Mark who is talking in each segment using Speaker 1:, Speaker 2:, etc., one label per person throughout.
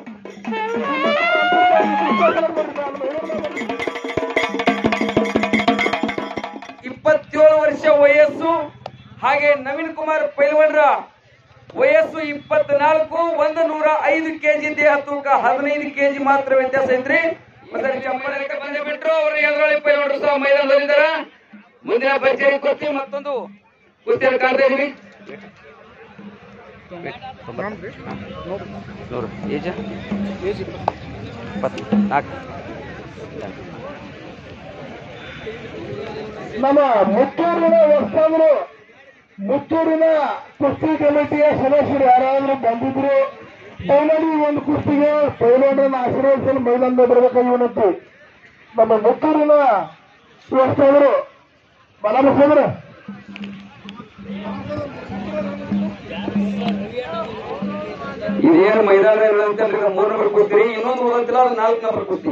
Speaker 1: ಇಪ್ಪತ್ತೇಳು ವರ್ಷ ವಯಸ್ಸು ಹಾಗೆ ನವೀನ್ ಕುಮಾರ್ ಪೈಲ್ವನ್ರ ವಯಸ್ಸು ಇಪ್ಪತ್ನಾಲ್ಕು ಒಂದು ನೂರ ಐದು ಕೆಜಿ ದೇಹ ತೂಕ ಹದಿನೈದು ಕೆಜಿ ಮಾತ್ರ ವ್ಯತ್ಯಾಸ ಐತ್ರಿ ಮತ್ತೆ ಚಪ್ಪಲಿ ಬಂದೇ ಬಿಟ್ರು ಅವರು ಎದುರಲ್ಲಿ ಪೈಲ್ವನ್ರು ಸಹ ಮೈದಾನದಲ್ಲಿದ್ದಾರ ಮುಂದಿನ ಭರ್ಜರಿ ಕುಸ್ತಿ ಮತ್ತೊಂದು ಕುಸ್ತಿಯಲ್ಲಿ ಕಾಣ್ತಾ ಇದೀವಿ ನೂರು ಏಜ ಇಪ್ಪತ್ತು ನಾಲ್ಕು
Speaker 2: ನಮ್ಮ ಮುತ್ತೂರಿನ ವಸ್ತಾದ್ರು ಮುತ್ತೂರಿನ ಕುಸ್ತಿ ಕಮಿಟಿಯ ಸದಸ್ಯರು ಯಾರಾದ್ರೂ ಬಂದಿದ್ರು ಪೈಲಡಿ ಒಂದು ಕುಸ್ತಿಗೆ ಪೈಲೋಡ್ರನ್ನ ಆಶೀರ್ವದಿಸಲು ಮೈದಾನದ ಬರಬೇಕಾಗಿ ವಿನಂತಿ ನಮ್ಮ ಮುತ್ತೂರಿನ ವಸ್ತಾದ್ರು ಬಲಬಸಂದ್ರ
Speaker 1: ಇದೇನು ಮೈದಾನ ಇರುವಂತಲ್ರಿ ಮೂರ್ ನಂಬರ್ ಕೂತ್ರಿ ಇನ್ನೊಂದು ಓದಂತಿಲ್ಲ ಅದು ನಾಲ್ಕು ನಂಬರ್ ಕೂತಿ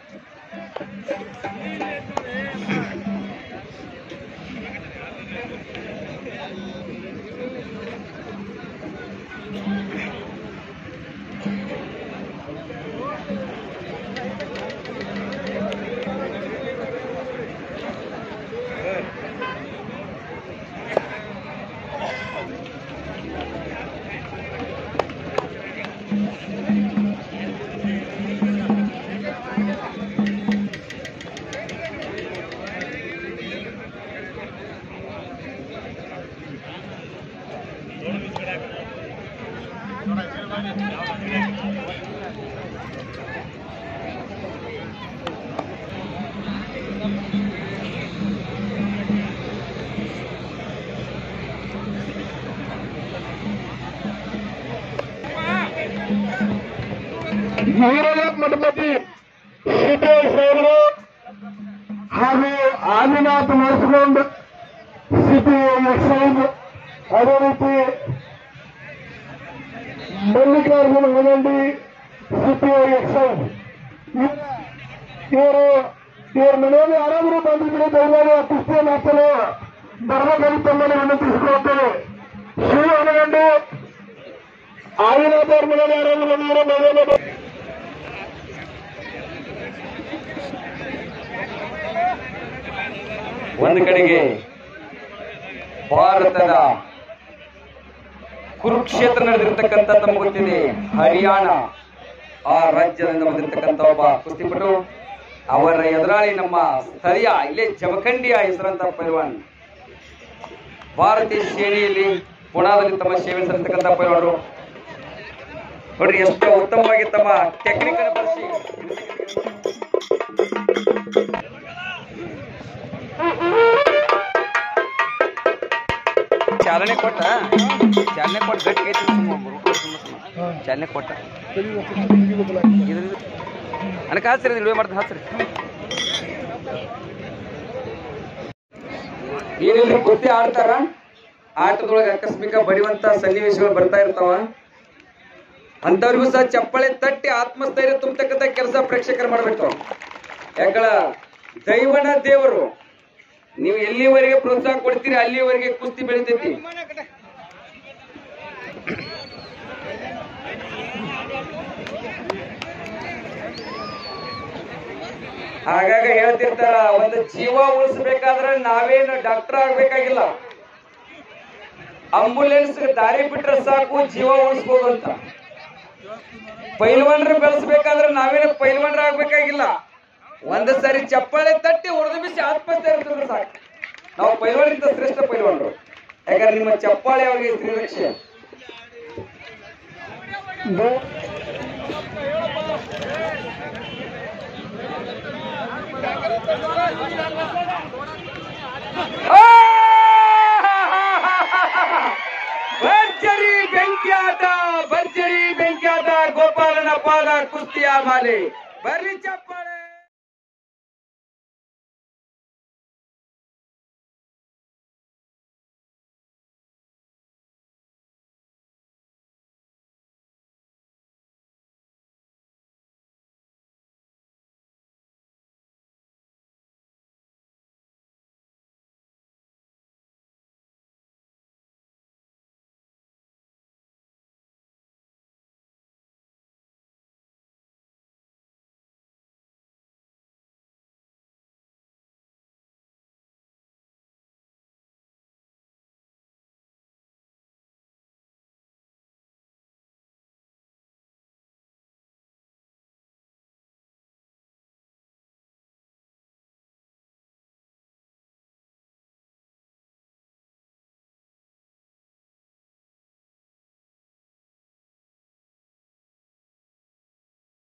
Speaker 2: ವೀರಯ್ಯ ಮಠಪತಿ ಸಿದ್ದೇಶ್ ಸಾಹೇಬರು ಹಾಗೂ ಆದಿನಾಥ್ ನಡೆಸಿಕೊಂಡು ಸಿಟಿ ಎಕ್ಸೈಸ್ ಅದೇ ರೀತಿ ಮಲ್ಲಿಕಾರ್ಜುನ ಹೊಗಂಡಿ ಸಿಟಿ ಎಕ್ಸೈಸ್ ಇವರು ಇವ್ರ ಮನೆಯಲ್ಲಿ ಯಾರಾದರೂ ಬಂದಿದ್ರೆ ದಯಮಾಡಿ ಆ ಕುಸ್ತಿಯನ್ನು ಹಾಕಲು ಬರಬೇಕಾಗಿ ತಮ್ಮನ್ನು ವಿನಂತಿಸಿಕೊಳ್ಳುತ್ತೇನೆ ಶ್ರೀ ಹೊನಗಂಡಿ ಆದಿನಾಥ್ ಅವ್ರ ಮನೆಯಲ್ಲಿ ಯಾರಾದರೂ ಬಂದಿದ್ರೆ ಮನೆಯಲ್ಲಿ
Speaker 1: ಒಂದು ಕಡೆಗೆ ಭಾರತದ ಕುರುಕ್ಷೇತ್ರ ನಡೆದಿರ್ತಕ್ಕಂಥ ತಮಗೆ ಗೊತ್ತಿದೆ ಹರಿಯಾಣ ಆ ರಾಜ್ಯದಿಂದ ಬಂದಿರತಕ್ಕಂಥ ಒಬ್ಬ ಕುಸ್ತಿಪಟು ಅವರ ಎದುರಾಳಿ ನಮ್ಮ ಸ್ಥಳೀಯ ಇಲ್ಲೇ ಜಮಖಂಡಿಯ ಹೆಸರಂತ ಪೈಲ್ವಾನ್ ಭಾರತೀಯ ಸೇನೆಯಲ್ಲಿ ಪುಣಾದಲ್ಲಿ ತಮ್ಮ ಸೇವೆ ಸಲ್ಲಿಸ್ತಕ್ಕಂಥ ಪೈಲ್ವಾನರು ನೋಡ್ರಿ ಎಷ್ಟು ಉತ್ತಮವಾಗಿ ತಮ್ಮ ಟೆಕ್ನಿಕ್ ಅನ್ನು ಬಳಸಿ ಚಾಲನೆ ಕೊಟ್ಟ ಚಾಲನೆ ಕೊಟ್ಟು ಗಟ್ಟಿ ಐತಿ ಚಾಲನೆ ಕೊಟ್ಟ ನನಗೆ ಹಚ್ರಿ ಇಳುವೆ ಮಾಡ್ತೀನಿ ಹಚ್ರಿ ಏನಿಲ್ರಿ ಕುಸ್ತಿ ಆಡ್ತಾರ ಆಟದೊಳಗೆ ಆಕಸ್ಮಿಕ ಬಡಿಯುವಂತ ಸನ್ನಿವೇಶಗಳು ಬರ್ತಾ ಇರ್ತಾವ ಅಂತವ್ರಿಗೂ ಸಹ ಚಪ್ಪಳೆ ತಟ್ಟಿ ಆತ್ಮಸ್ಥೈರ್ಯ ತುಂಬತಕ್ಕಂಥ ಕೆಲಸ ಪ್ರೇಕ್ಷಕರು ಮಾಡ್ಬೇಕು ಯಾಕಳ ದೈವನ ದೇವರು ನೀವು ಎಲ್ಲಿವರೆಗೆ ಪ್ರೋತ್ಸಾಹ ಕೊಡ್ತೀರಿ ಅಲ್ಲಿವರೆಗೆ ಕುಸ್ತಿ ಬೆಳಿತೈತಿ ಹಾಗಾಗಿ ಹೇಳ್ತಿರ್ತಾರ ಒಂದು ಜೀವ ಉಳಿಸ್ಬೇಕಾದ್ರೆ ನಾವೇನು ಡಾಕ್ಟರ್ ಆಗ್ಬೇಕಾಗಿಲ್ಲ ಆಂಬುಲೆನ್ಸ್ ದಾರಿ ಬಿಟ್ರೆ ಸಾಕು ಜೀವ ಉಳಿಸ್ಬೋದು ಅಂತ ಪೈಲ್ವಾನ್ರ ಬೆಳೆಸ್ಬೇಕಾದ್ರೆ ನಾವೇನು ಪೈಲ್ವಾನ್ರ ಆಗ್ಬೇಕಾಗಿಲ್ಲ ಒಂದ್ ಸರಿ ಚಪ್ಪಾಳೆ ತಟ್ಟಿ ಹೊಡೆದು ಬಿಸಿ ಆತ್ಮಹತ್ಯೆ ಇರ್ತದೆ ಸಾಕು ನಾವು ಪೈಲ್ವಾನ್ರಿಂದ ಶ್ರೇಷ್ಠ ಪೈಲ್ವಾನ್ರು ಯಾಕಂದ್ರೆ ನಿಮ್ಮ ಚಪ್ಪಾಳೆ ಅವರಿಗೆ ಶ್ರೀರಕ್ಷೆ ಭರ್ಜರಿ ಬೆಂಕಿಯಾಟ ಭರ್ಜರಿ ಬೆಂಕಿಯಾಟ ಗೋಪಾಲನ ಪಾದ ಕುಸ್ತಿಯ ಮಾಲೆ ಬರ್ರಿ ಚಪ್ಪ